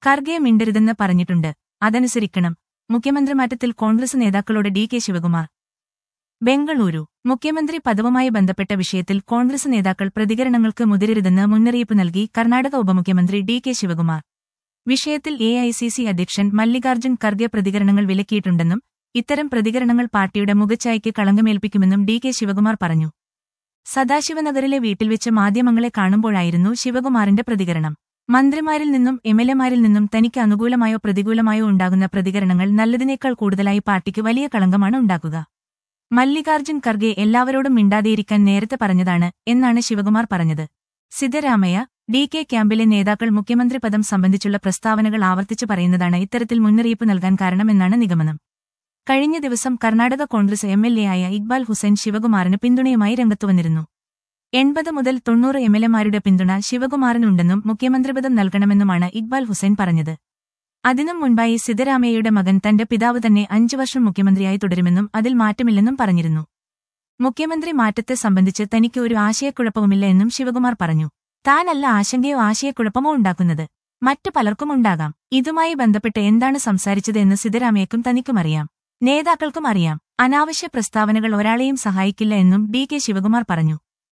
ഖർഗെ മിണ്ടരുതെന്ന് പറഞ്ഞിട്ടുണ്ട് അതനുസരിക്കണം മുഖ്യമന്ത്രി മാറ്റത്തിൽ കോൺഗ്രസ് നേതാക്കളോട് ഡി കെ ശിവകുമാർ ബംഗളൂരു മുഖ്യമന്ത്രി പദവുമായി ബന്ധപ്പെട്ട വിഷയത്തിൽ കോൺഗ്രസ് നേതാക്കൾ പ്രതികരണങ്ങൾക്ക് മുതിരരുതെന്ന് മുന്നറിയിപ്പ് നൽകി കർണാടക ഉപമുഖ്യമന്ത്രി ഡി കെ ശിവകുമാർ വിഷയത്തിൽ എ ഐ സി സി അധ്യക്ഷൻ മല്ലികാർജ്ജുൻ ഖർഗെ പ്രതികരണങ്ങൾ വിലക്കിയിട്ടുണ്ടെന്നും ഇത്തരം പ്രതികരണങ്ങൾ പാർട്ടിയുടെ മുഖച്ഛായയ്ക്ക് കളങ്കമേൽപ്പിക്കുമെന്നും ഡി കെ ശിവകുമാർ പറഞ്ഞു സദാശിവനഗറിലെ വീട്ടിൽ വെച്ച് മാധ്യമങ്ങളെ കാണുമ്പോഴായിരുന്നു ശിവകുമാറിന്റെ പ്രതികരണം മന്ത്രിമാരിൽ നിന്നും എംഎൽഎമാരിൽ നിന്നും തനിക്ക് അനുകൂലമായോ പ്രതികൂലമായോ ഉണ്ടാകുന്ന പ്രതികരണങ്ങൾ നല്ലതിനേക്കാൾ കൂടുതലായി പാർട്ടിക്ക് വലിയ കളങ്കമാണ് ഉണ്ടാക്കുക മല്ലികാർജ്ജുൻ ഖർഗെ എല്ലാവരോടും മിണ്ടാതെയിരിക്കാൻ നേരത്തെ പറഞ്ഞതാണ് എന്നാണ് ശിവകുമാർ പറഞ്ഞത് സിദ്ധരാമയ്യ ഡി കെ ക്യാമ്പിലെ നേതാക്കൾ മുഖ്യമന്ത്രി പദം സംബന്ധിച്ചുള്ള പ്രസ്താവനകൾ ആവർത്തിച്ചു പറയുന്നതാണ് ഇത്തരത്തിൽ മുന്നറിയിപ്പ് നൽകാൻ കാരണമെന്നാണ് നിഗമനം കഴിഞ്ഞ ദിവസം Karnataka Congress M L A ആയ ഇക്ബാൽ ഹുസൈൻ ശിവകുമാറിന് പിന്തുണയുമായി രംഗത്തുവന്നിരുന്നു എൺപത് മുതൽ തൊണ്ണൂറ് എംഎൽഎമാരുടെ പിന്തുണ ശിവകുമാറിനുണ്ടെന്നും മുഖ്യമന്ത്രിപദം നൽകണമെന്നുമാണ് ഇക്ബാൽ ഹുസൈൻ പറഞ്ഞത് അതിനും മുൻപായി സിദ്ധരാമയ്യയുടെ മകൻ തന്റെ പിതാവ് തന്നെ അഞ്ചു വർഷം മുഖ്യമന്ത്രിയായി തുടരുമെന്നും അതിൽ മാറ്റമില്ലെന്നും പറഞ്ഞിരുന്നു മുഖ്യമന്ത്രി മാറ്റത്തെ സംബന്ധിച്ച് തനിക്ക് ഒരു ആശയക്കുഴപ്പവുമില്ല എന്നും ശിവകുമാർ പറഞ്ഞു താനല്ല ആശങ്കയോ ആശയക്കുഴപ്പമോ ഉണ്ടാക്കുന്നത് മറ്റു പലർക്കും ഉണ്ടാകാം ഇതുമായി ബന്ധപ്പെട്ട് എന്താണ് സംസാരിച്ചത് എന്ന് സിദ്ധരാമയ്യക്കും തനിക്കും അറിയാം നേതാക്കൾക്കും അറിയാം അനാവശ്യ പ്രസ്താവനകൾ ഒരാളെയും സഹായിക്കില്ല എന്നും ഡി കെ ശിവകുമാർ പറഞ്ഞു